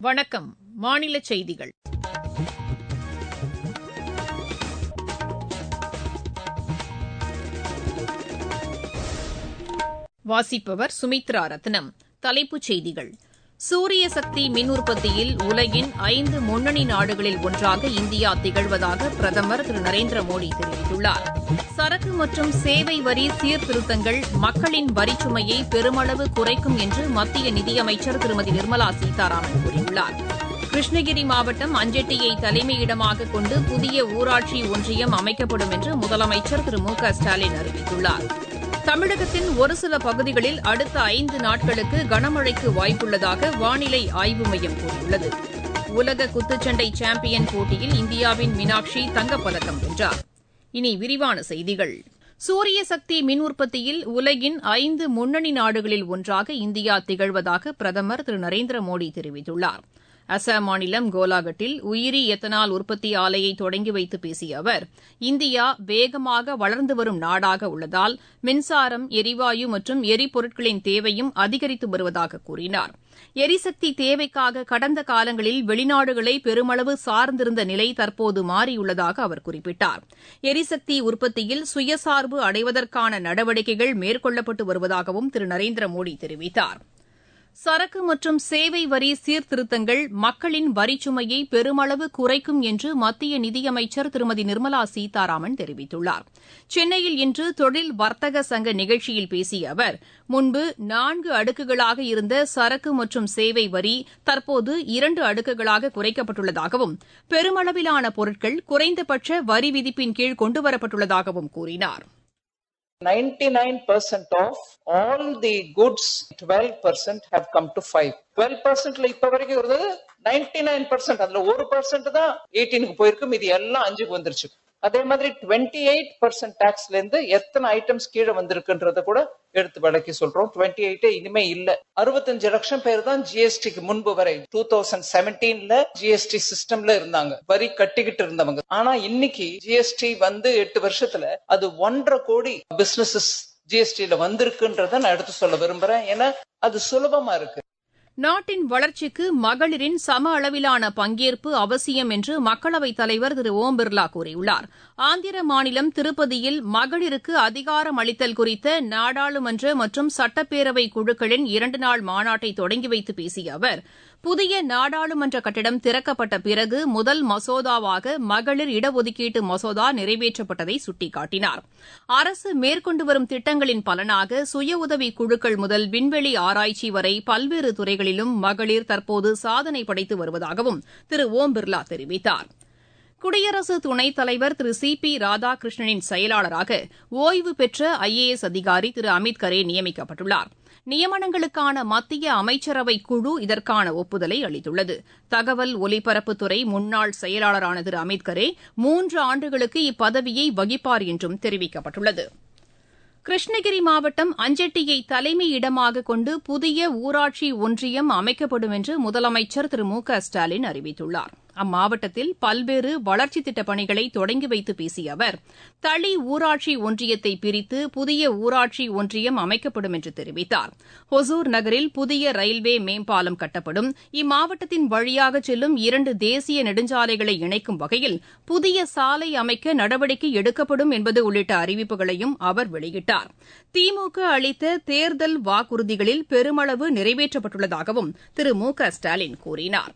வணக்கம் மாநில செய்திகள் வாசிப்பவர் சுமித்ரா ரத்னம் தலைப்புச் செய்திகள் சூரிய சக்தி மின் உற்பத்தியில் உலகின் ஐந்து முன்னணி நாடுகளில் ஒன்றாக இந்தியா திகழ்வதாக பிரதமர் திரு நரேந்திர மோடி தெரிவித்துள்ளார் சரக்கு மற்றும் சேவை வரி சீர்திருத்தங்கள் மக்களின் வரிச்சுமையை பெருமளவு குறைக்கும் என்று மத்திய நிதியமைச்சர் திருமதி நிர்மலா சீதாராமன் கூறியுள்ளார் கிருஷ்ணகிரி மாவட்டம் அஞ்செட்டியை தலைமையிடமாக கொண்டு புதிய ஊராட்சி ஒன்றியம் அமைக்கப்படும் என்று முதலமைச்சர் திரு மு க ஸ்டாலின் அறிவித்துள்ளார் தமிழகத்தின் ஒரு சில பகுதிகளில் அடுத்த ஐந்து நாட்களுக்கு கனமழைக்கு வாய்ப்புள்ளதாக வானிலை ஆய்வு மையம் கூறியுள்ளது உலக குத்துச்சண்டை சாம்பியன் போட்டியில் இந்தியாவின் மீனாட்சி தங்கப்பதக்கம் வென்றார் இனி விரிவான செய்திகள் சூரிய சக்தி மின் உற்பத்தியில் உலகின் ஐந்து முன்னணி நாடுகளில் ஒன்றாக இந்தியா திகழ்வதாக பிரதமர் திரு நரேந்திர மோடி தெரிவித்துள்ளார் அசாம் மாநிலம் கோலாகட்டில் உயிரி எத்தனால் உற்பத்தி ஆலையை தொடங்கி வைத்து பேசிய அவர் இந்தியா வேகமாக வளர்ந்து வரும் நாடாக உள்ளதால் மின்சாரம் எரிவாயு மற்றும் எரிபொருட்களின் தேவையும் அதிகரித்து வருவதாக கூறினார் எரிசக்தி தேவைக்காக கடந்த காலங்களில் வெளிநாடுகளை பெருமளவு சார்ந்திருந்த நிலை தற்போது மாறியுள்ளதாக அவர் குறிப்பிட்டார் எரிசக்தி உற்பத்தியில் சுயசார்பு அடைவதற்கான நடவடிக்கைகள் மேற்கொள்ளப்பட்டு வருவதாகவும் திரு நரேந்திர மோடி தெரிவித்தாா் சரக்கு மற்றும் சேவை வரி சீர்திருத்தங்கள் மக்களின் வரிச்சுமையை பெருமளவு குறைக்கும் என்று மத்திய நிதியமைச்சர் திருமதி நிர்மலா சீதாராமன் தெரிவித்துள்ளார் சென்னையில் இன்று தொழில் வர்த்தக சங்க நிகழ்ச்சியில் பேசிய அவர் முன்பு நான்கு அடுக்குகளாக இருந்த சரக்கு மற்றும் சேவை வரி தற்போது இரண்டு அடுக்குகளாக குறைக்கப்பட்டுள்ளதாகவும் பெருமளவிலான பொருட்கள் குறைந்தபட்ச வரி விதிப்பின் கீழ் கொண்டுவரப்பட்டுள்ளதாகவும் கூறினாா் 99% of all the goods 12% have come to 5 12% இப்ப வரைக்கும் இருந்தது 99% அதுல ஒரு பர்சன்ட் தான் 18க்கு போயிருக்கு இது எல்லாம் அஞ்சுக்கு வந்துருச்சு அதே மாதிரி டுவெண்ட்டி எயிட் பர்சன்ட் டாக்ஸ்ல இருந்து எத்தனை ஐட்டம்ஸ் கீழே வந்திருக்குன்றத கூட எடுத்து விளக்கி சொல்றோம் டுவெண்ட்டி எயிட்டே இனிமே இல்ல அறுபத்தஞ்சு லட்சம் பேர் தான் ஜிஎஸ்டிக்கு முன்பு வரை டூ தௌசண்ட் செவன்டீன்ல ஜிஎஸ்டி சிஸ்டம்ல இருந்தாங்க வரி கட்டிக்கிட்டு இருந்தவங்க ஆனா இன்னைக்கு ஜிஎஸ்டி வந்து எட்டு வருஷத்துல அது ஒன்றரை கோடி பிசினஸஸ் ஜிஎஸ்டியில வந்திருக்குன்றத நான் எடுத்து சொல்ல விரும்புறேன் ஏன்னா அது சுலபமா இருக்கு நாட்டின் வளர்ச்சிக்கு மகளிரின் சம அளவிலான பங்கேற்பு அவசியம் என்று மக்களவைத் தலைவர் திரு ஓம் பிர்லா கூறியுள்ளார் ஆந்திர மாநிலம் திருப்பதியில் மகளிருக்கு அதிகாரம் அளித்தல் குறித்த நாடாளுமன்ற மற்றும் சட்டப்பேரவை குழுக்களின் இரண்டு நாள் மாநாட்டை தொடங்கி வைத்து பேசிய அவர் புதிய நாடாளுமன்ற கட்டிடம் திறக்கப்பட்ட பிறகு முதல் மசோதாவாக மகளிர் இடஒதுக்கீட்டு மசோதா நிறைவேற்றப்பட்டதை சுட்டிக்காட்டினார் அரசு மேற்கொண்டு வரும் திட்டங்களின் பலனாக சுய உதவி குழுக்கள் முதல் விண்வெளி ஆராய்ச்சி வரை பல்வேறு துறைகளிலும் மகளிர் தற்போது சாதனை படைத்து வருவதாகவும் திரு ஓம் பிர்லா தெரிவித்தாா் குடியரசு துணைத் தலைவர் திரு சி பி ராதாகிருஷ்ணனின் செயலாளராக ஓய்வு பெற்ற ஐ ஏ எஸ் அதிகாரி திரு அமித் கரே நியமிக்கப்பட்டுள்ளார் நியமனங்களுக்கான மத்திய அமைச்சரவை குழு இதற்கான ஒப்புதலை அளித்துள்ளது தகவல் ஒலிபரப்புத்துறை முன்னாள் செயலாளரான திரு அமித் கரே மூன்று ஆண்டுகளுக்கு இப்பதவியை வகிப்பார் என்றும் தெரிவிக்கப்பட்டுள்ளது கிருஷ்ணகிரி மாவட்டம் அஞ்செட்டியை தலைமையிடமாக கொண்டு புதிய ஊராட்சி ஒன்றியம் அமைக்கப்படும் என்று முதலமைச்சர் திரு மு க ஸ்டாலின் அறிவித்துள்ளார் அம்மாவட்டத்தில் பல்வேறு வளர்ச்சித் திட்டப் பணிகளை தொடங்கி வைத்து பேசிய அவர் தளி ஊராட்சி ஒன்றியத்தை பிரித்து புதிய ஊராட்சி ஒன்றியம் அமைக்கப்படும் என்று தெரிவித்தார் ஒசூர் நகரில் புதிய ரயில்வே மேம்பாலம் கட்டப்படும் இம்மாவட்டத்தின் வழியாக செல்லும் இரண்டு தேசிய நெடுஞ்சாலைகளை இணைக்கும் வகையில் புதிய சாலை அமைக்க நடவடிக்கை எடுக்கப்படும் என்பது உள்ளிட்ட அறிவிப்புகளையும் அவர் வெளியிட்டார் திமுக அளித்த தேர்தல் வாக்குறுதிகளில் பெருமளவு நிறைவேற்றப்பட்டுள்ளதாகவும் திரு மு க ஸ்டாலின் கூறினாா்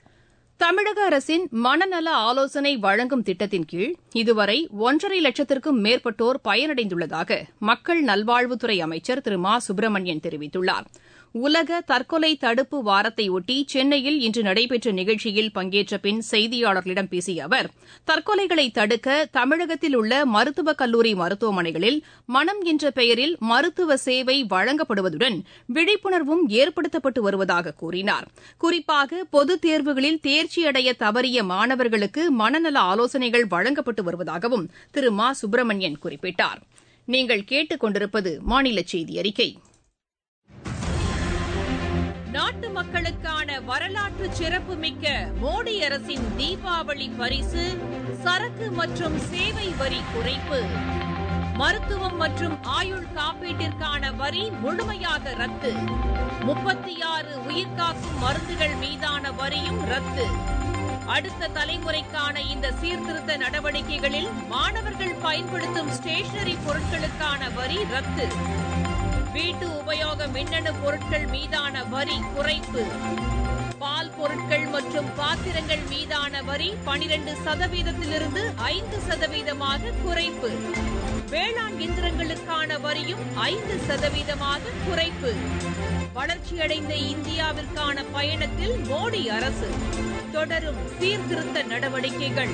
தமிழக அரசின் மனநல ஆலோசனை வழங்கும் திட்டத்தின் கீழ் இதுவரை ஒன்றரை லட்சத்திற்கும் மேற்பட்டோர் பயனடைந்துள்ளதாக மக்கள் நல்வாழ்வுத்துறை அமைச்சர் திரு மா சுப்பிரமணியன் தெரிவித்துள்ளார் உலக தற்கொலை தடுப்பு வாரத்தையொட்டி சென்னையில் இன்று நடைபெற்ற நிகழ்ச்சியில் பங்கேற்ற பின் செய்தியாளர்களிடம் பேசிய அவர் தற்கொலைகளை தடுக்க தமிழகத்தில் உள்ள மருத்துவக் கல்லூரி மருத்துவமனைகளில் மனம் என்ற பெயரில் மருத்துவ சேவை வழங்கப்படுவதுடன் விழிப்புணர்வும் ஏற்படுத்தப்பட்டு வருவதாக கூறினார் குறிப்பாக பொதுத் தேர்வுகளில் தேர்ச்சியடைய தவறிய மாணவர்களுக்கு மனநல ஆலோசனைகள் வழங்கப்பட்டு வருவதாகவும் திரு மா சுப்பிரமணியன் குறிப்பிட்டார் நீங்கள் கேட்டுக் கொண்டிருப்பது மாநில செய்தி அறிக்கை நாட்டு மக்களுக்கான வரலாற்று சிறப்புமிக்க மோடி அரசின் தீபாவளி பரிசு சரக்கு மற்றும் சேவை வரி குறைப்பு மருத்துவம் மற்றும் ஆயுள் காப்பீட்டிற்கான வரி முழுமையாக ரத்து முப்பத்தி ஆறு உயிர்காக்கும் மருந்துகள் மீதான வரியும் ரத்து அடுத்த தலைமுறைக்கான இந்த சீர்திருத்த நடவடிக்கைகளில் மாணவர்கள் பயன்படுத்தும் ஸ்டேஷனரி பொருட்களுக்கான வரி ரத்து வீட்டு உபயோக மின்னணு பொருட்கள் மீதான வரி குறைப்பு பால் பொருட்கள் மற்றும் பாத்திரங்கள் மீதான வரி பனிரெண்டு சதவீதத்திலிருந்து ஐந்து சதவீதமாக குறைப்பு வேளாண் இயந்திரங்களுக்கான வரியும் ஐந்து சதவீதமாக குறைப்பு வளர்ச்சியடைந்த இந்தியாவிற்கான பயணத்தில் மோடி அரசு தொடரும் சீர்திருத்த நடவடிக்கைகள்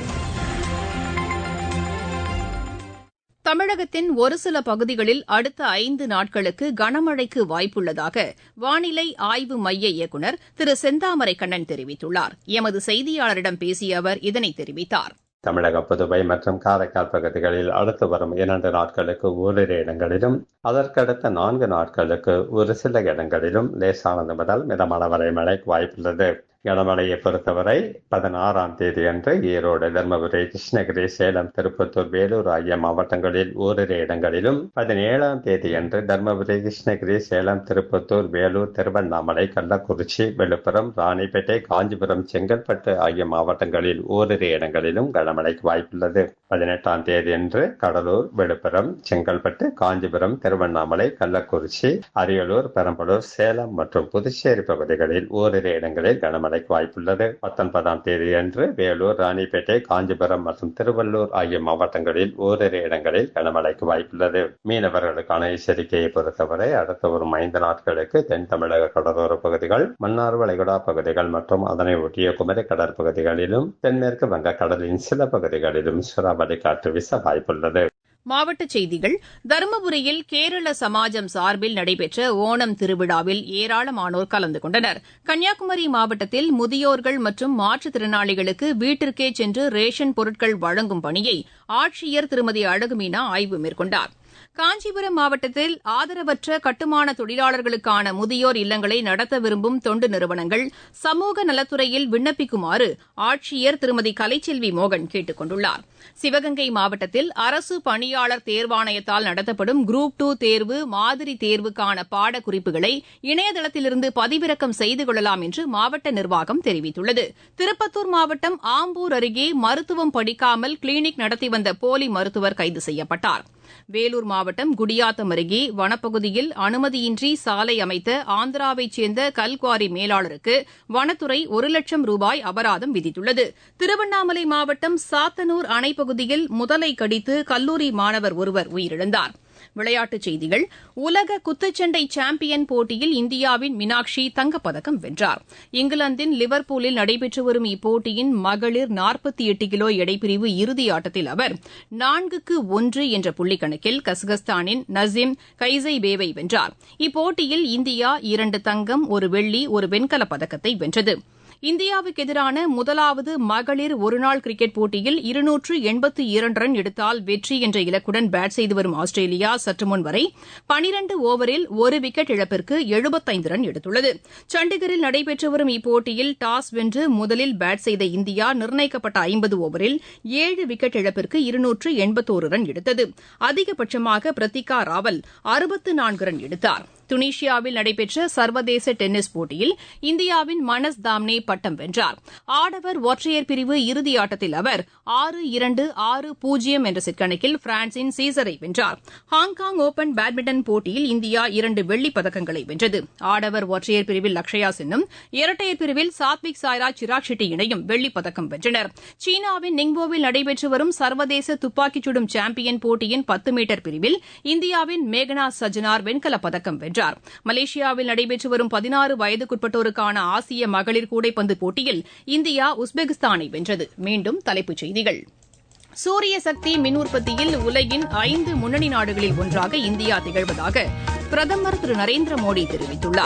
தமிழகத்தின் ஒரு சில பகுதிகளில் அடுத்த ஐந்து நாட்களுக்கு கனமழைக்கு வாய்ப்புள்ளதாக வானிலை ஆய்வு மைய இயக்குநர் திரு செந்தாமரை கண்ணன் தெரிவித்துள்ளார் எமது செய்தியாளரிடம் பேசிய அவர் இதனை தெரிவித்தார் தமிழக புதுவை மற்றும் காரைக்கால் பகுதிகளில் அடுத்து வரும் இரண்டு நாட்களுக்கு ஓரிரு இடங்களிலும் அதற்கடுத்த நான்கு நாட்களுக்கு ஒரு சில இடங்களிலும் லேசானது முதல் மிதமான வரை மழைக்கு வாய்ப்புள்ளது கனமழையை பொறுத்தவரை பதினாறாம் தேதி அன்று ஈரோடு தருமபுரி கிருஷ்ணகிரி சேலம் திருப்பத்தூர் வேலூர் ஆகிய மாவட்டங்களில் ஓரிரு இடங்களிலும் பதினேழாம் தேதி அன்று தருமபுரி கிருஷ்ணகிரி சேலம் திருப்பத்தூர் வேலூர் திருவண்ணாமலை கள்ளக்குறிச்சி விழுப்புரம் ராணிப்பேட்டை காஞ்சிபுரம் செங்கல்பட்டு ஆகிய மாவட்டங்களில் ஓரிரு இடங்களிலும் கனமழைக்கு வாய்ப்புள்ளது பதினெட்டாம் தேதி அன்று கடலூர் விழுப்புரம் செங்கல்பட்டு காஞ்சிபுரம் திருவண்ணாமலை கள்ளக்குறிச்சி அரியலூர் பெரம்பலூர் சேலம் மற்றும் புதுச்சேரி பகுதிகளில் ஓரிரு இடங்களில் கனமழை மழைக்கு வாய்ப்புள்ளது பத்தொன்பதாம் தேதி அன்று வேலூர் ராணிப்பேட்டை காஞ்சிபுரம் மற்றும் திருவள்ளூர் ஆகிய மாவட்டங்களில் ஓரிரு இடங்களில் கனமழைக்கு வாய்ப்புள்ளது மீனவர்களுக்கான எச்சரிக்கையை பொறுத்தவரை அடுத்த வரும் ஐந்து நாட்களுக்கு தென் தமிழக கடலோர பகுதிகள் மன்னார் வளைகுடா பகுதிகள் மற்றும் அதனை ஒட்டிய குமரி கடற்பகுதிகளிலும் தென்மேற்கு வங்கக்கடலின் சில பகுதிகளிலும் சூறாவளி காற்று வீச வாய்ப்புள்ளது மாவட்டச் செய்திகள் தருமபுரியில் கேரள சமாஜம் சார்பில் நடைபெற்ற ஓணம் திருவிழாவில் ஏராளமானோர் கலந்து கொண்டனர் கன்னியாகுமரி மாவட்டத்தில் முதியோர்கள் மற்றும் மாற்றுத்திறனாளிகளுக்கு வீட்டிற்கே சென்று ரேஷன் பொருட்கள் வழங்கும் பணியை ஆட்சியர் திருமதி அழகுமீனா ஆய்வு மேற்கொண்டார் காஞ்சிபுரம் மாவட்டத்தில் ஆதரவற்ற கட்டுமான தொழிலாளர்களுக்கான முதியோர் இல்லங்களை நடத்த விரும்பும் தொண்டு நிறுவனங்கள் சமூக நலத்துறையில் விண்ணப்பிக்குமாறு ஆட்சியர் திருமதி கலைச்செல்வி மோகன் கேட்டுக் கொண்டுள்ளார் சிவகங்கை மாவட்டத்தில் அரசு பணியாளர் தேர்வாணையத்தால் நடத்தப்படும் குரூப் டூ தேர்வு மாதிரி தேர்வுக்கான பாடக்குறிப்புகளை இணையதளத்திலிருந்து பதிவிறக்கம் செய்து கொள்ளலாம் என்று மாவட்ட நிர்வாகம் தெரிவித்துள்ளது திருப்பத்தூர் மாவட்டம் ஆம்பூர் அருகே மருத்துவம் படிக்காமல் கிளினிக் நடத்தி வந்த போலி மருத்துவர் கைது செய்யப்பட்டார் வேலூர் மாவட்டம் குடியாத்தம் அருகே வனப்பகுதியில் அனுமதியின்றி சாலை அமைத்த ஆந்திராவைச் சேர்ந்த கல்குவாரி மேலாளருக்கு வனத்துறை ஒரு லட்சம் ரூபாய் அபராதம் விதித்துள்ளது திருவண்ணாமலை மாவட்டம் சாத்தனூர் அணைப்பகுதியில் முதலை கடித்து கல்லூரி மாணவர் ஒருவர் உயிரிழந்தார் விளையாட்டுச் செய்திகள் உலக குத்துச்சண்டை சாம்பியன் போட்டியில் இந்தியாவின் மீனாட்சி தங்கப்பதக்கம் வென்றார் இங்கிலாந்தின் லிவர்பூலில் நடைபெற்று வரும் இப்போட்டியின் மகளிர் நாற்பத்தி எட்டு கிலோ எடைப்பிரிவு இறுதி ஆட்டத்தில் அவர் நான்குக்கு ஒன்று என்ற புள்ளிக்கணக்கில் கசகஸ்தானின் நசீம் கைசைபேவை வென்றார் இப்போட்டியில் இந்தியா இரண்டு தங்கம் ஒரு வெள்ளி ஒரு வெண்கலப் பதக்கத்தை வென்றது இந்தியாவுக்கு எதிரான முதலாவது மகளிர் ஒருநாள் கிரிக்கெட் போட்டியில் இருநூற்று எண்பத்து இரண்டு ரன் எடுத்தால் வெற்றி என்ற இலக்குடன் பேட் செய்து வரும் ஆஸ்திரேலியா சற்று முன் வரை பனிரண்டு ஓவரில் ஒரு விக்கெட் இழப்பிற்கு எழுபத்தைந்து ரன் எடுத்துள்ளது சண்டிகரில் நடைபெற்று வரும் இப்போட்டியில் டாஸ் வென்று முதலில் பேட் செய்த இந்தியா நிர்ணயிக்கப்பட்ட ஐம்பது ஓவரில் ஏழு விக்கெட் இழப்பிற்கு இருநூற்று எண்பத்தோரு ரன் எடுத்தது அதிகபட்சமாக பிரத்திகா ராவல் அறுபத்து நான்கு ரன் எடுத்தார் துனிஷியாவில் நடைபெற்ற சர்வதேச டென்னிஸ் போட்டியில் இந்தியாவின் மனஸ் தாம்னே பட்டம் வென்றார் ஆடவர் ஒற்றையர் பிரிவு இறுதி ஆட்டத்தில் அவர் ஆறு இரண்டு ஆறு பூஜ்ஜியம் என்ற செட் கணக்கில் பிரான்சின் சீசரை வென்றார் ஹாங்காங் ஓபன் பேட்மிண்டன் போட்டியில் இந்தியா இரண்டு வெள்ளிப் பதக்கங்களை வென்றது ஆடவர் ஒற்றையர் பிரிவில் லக்ஷயா சென்னும் இரட்டையர் பிரிவில் சாத்விக் சாய்ராஜ் சிராக் ஷெட்டி இணையும் வெள்ளிப் பதக்கம் வென்றனர் சீனாவின் நிங்போவில் நடைபெற்று வரும் சர்வதேச துப்பாக்கிச் சுடும் சாம்பியன் போட்டியின் பத்து மீட்டர் பிரிவில் இந்தியாவின் மேகனா சஜ்னார் வெண்கலப் பதக்கம் வென்றார் வென்றார் மலேசியாவில் நடைபெற்று வரும் பதினாறு வயதுக்குட்பட்டோருக்கான ஆசிய மகளிர் கூடைப்பந்து போட்டியில் இந்தியா உஸ்பெகிஸ்தானை வென்றது மீண்டும் தலைப்புச் செய்திகள் சூரிய சக்தி மின் உற்பத்தியில் உலகின் ஐந்து முன்னணி நாடுகளில் ஒன்றாக இந்தியா திகழ்வதாக பிரதமர் திரு நரேந்திர மோடி தெரிவித்துள்ளார்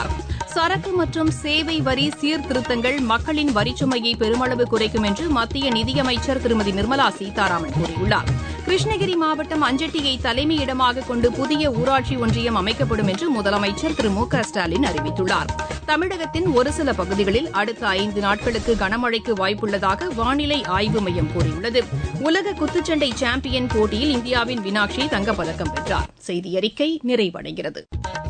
சரக்கு மற்றும் சேவை வரி சீர்திருத்தங்கள் மக்களின் வரிச்சுமையை பெருமளவு குறைக்கும் என்று மத்திய நிதியமைச்சர் திருமதி நிர்மலா சீதாராமன் கூறியுள்ளார் கிருஷ்ணகிரி மாவட்டம் அஞ்சட்டியை தலைமையிடமாக கொண்டு புதிய ஊராட்சி ஒன்றியம் அமைக்கப்படும் என்று முதலமைச்சர் திரு மு க ஸ்டாலின் அறிவித்துள்ளார் தமிழகத்தின் ஒரு சில பகுதிகளில் அடுத்த ஐந்து நாட்களுக்கு கனமழைக்கு வாய்ப்புள்ளதாக வானிலை ஆய்வு மையம் கூறியுள்ளது உலக குத்துச்சண்டை சாம்பியன் போட்டியில் இந்தியாவின் வினாக்ஷி தங்கப்பதக்கம் வென்றார் செய்தி அறிக்கை நிறைவடைகிறது